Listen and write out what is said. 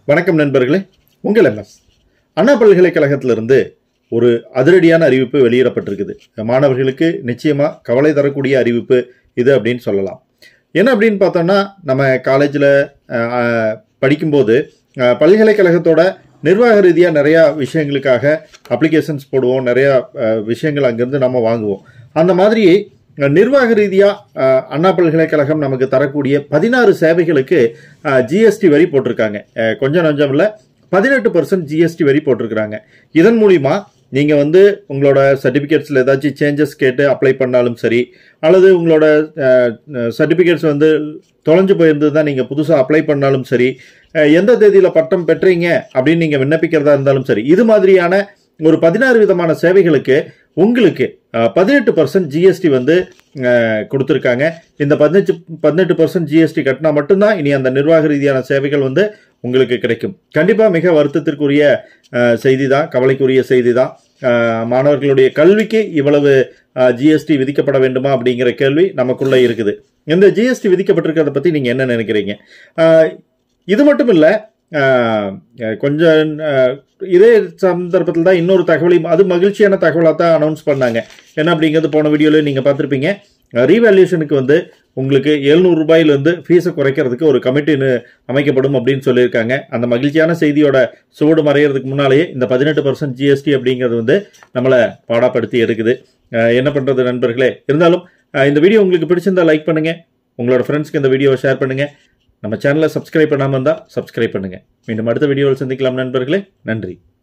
வணக்கம் நண்பர்களே உங்கள் எம்எஸ் அண்ணா பல்கலைக்கழகத்திலிருந்து ஒரு அதிரடியான அறிவிப்பு வெளியிடப்பட்டிருக்குது மாணவர்களுக்கு நிச்சயமாக கவலை தரக்கூடிய அறிவிப்பு இது அப்படின்னு சொல்லலாம் என்ன அப்படின்னு பார்த்தோம்னா நம்ம காலேஜில் படிக்கும்போது அஹ், பல்கலைக்கழகத்தோட நிர்வாக ரீதியாக நிறையா விஷயங்களுக்காக அப்ளிகேஷன்ஸ் போடுவோம் நிறையா அஹ், விஷயங்கள் அங்கேருந்து நம்ம வாங்குவோம் அந்த மாதிரி அஹ், நிர்வாக ரீதியாக அண்ணா பல்கலைக்கழகம் நமக்கு தரக்கூடிய பதினாறு சேவைகளுக்கு ஜிஎஸ்டி வரி போட்டிருக்காங்க அஹ், கொஞ்சம் நஞ்சம் இல்லை பதினெட்டு பர்சன்ட் ஜிஎஸ்டி வரி போட்டிருக்கிறாங்க இதன் மூலிமா நீங்கள் வந்து உங்களோட சர்டிஃபிகேட்ஸில் ஏதாச்சும் சேஞ்சஸ் கேட்டு அப்ளை பண்ணாலும் சரி அல்லது உங்களோட சர்டிஃபிகேட்ஸ் வந்து தொலைஞ்சு போயிருந்தது தான் நீங்கள் புதுசாக அப்ளை பண்ணாலும் சரி அஹ், எந்த தேதியில் பட்டம் பெற்றீங்க அப்படின்னு நீங்கள் விண்ணப்பிக்கிறதா இருந்தாலும் சரி இது மாதிரியான ஒரு பதினாறு விதமான சேவைகளுக்கு உங்களுக்கு பதினெட்டு பர்சன்ட் ஜிஎஸ்டி வந்து அஹ், கொடுத்துருக்காங்க இந்த பதினெட்டு பதினெட்டு பர்சன்ட் ஜிஎஸ்டி கட்டினா மட்டும்தான் இனி அந்த நிர்வாக ரீதியான சேவைகள் வந்து உங்களுக்கு கிடைக்கும் கண்டிப்பாக மிக வருத்தத்திற்குரிய செய்தி தான் கவலைக்குரிய செய்தி தான் அஹ், மாணவர்களுடைய கல்விக்கு இவ்வளவு ஜிஎஸ்டி விதிக்கப்பட வேண்டுமா அப்படிங்கிற கேள்வி நமக்குள்ள இருக்குது இந்த ஜிஎஸ்டி விதிக்கப்பட்டிருக்கிறத பற்றி நீங்கள் என்ன நினைக்கிறீங்க அஹ், இது மட்டும் இல்லை கொஞ்சம் அஹ், இதே சந்தர்ப்பத்தில் தான் இன்னொரு தகவலையும் அது மகிழ்ச்சியான தகவலாக தான் அனௌன்ஸ் பண்ணாங்க என்ன அப்படிங்கிறது போன வீடியோவில் நீங்கள் பார்த்துருப்பீங்க ரீவேல்யூஷனுக்கு வந்து உங்களுக்கு எழுநூறு ரூபாயிலிருந்து ஃபீஸை குறைக்கிறதுக்கு ஒரு கமிட்டின்னு அமைக்கப்படும் அப்படின்னு சொல்லியிருக்காங்க அந்த மகிழ்ச்சியான செய்தியோட சுவடு மறையிறதுக்கு முன்னாலேயே இந்த பதினெட்டு பர்சன்ட் ஜிஎஸ்டி அப்படிங்கிறது வந்து நம்மளை பாடாப்படுத்தி எடுக்குது அஹ் என்ன பண்ணுறது நண்பர்களே இருந்தாலும் அஹ் இந்த வீடியோ உங்களுக்கு பிடிச்சிருந்தா லைக் பண்ணுங்க உங்களோட ஃப்ரெண்ட்ஸ்க்கு இந்த வீடியோவை ஷேர் பண்ணுங்க நம்ம சேனலை சப்ஸ்கிரைப் பண்ணாமல் இருந்தால் சப்ஸ்கிரைப் பண்ணுங்க மீண்டும் அடுத்த வீடியோவில் சந்திக்கலாம் நண்பர்களே நன்றி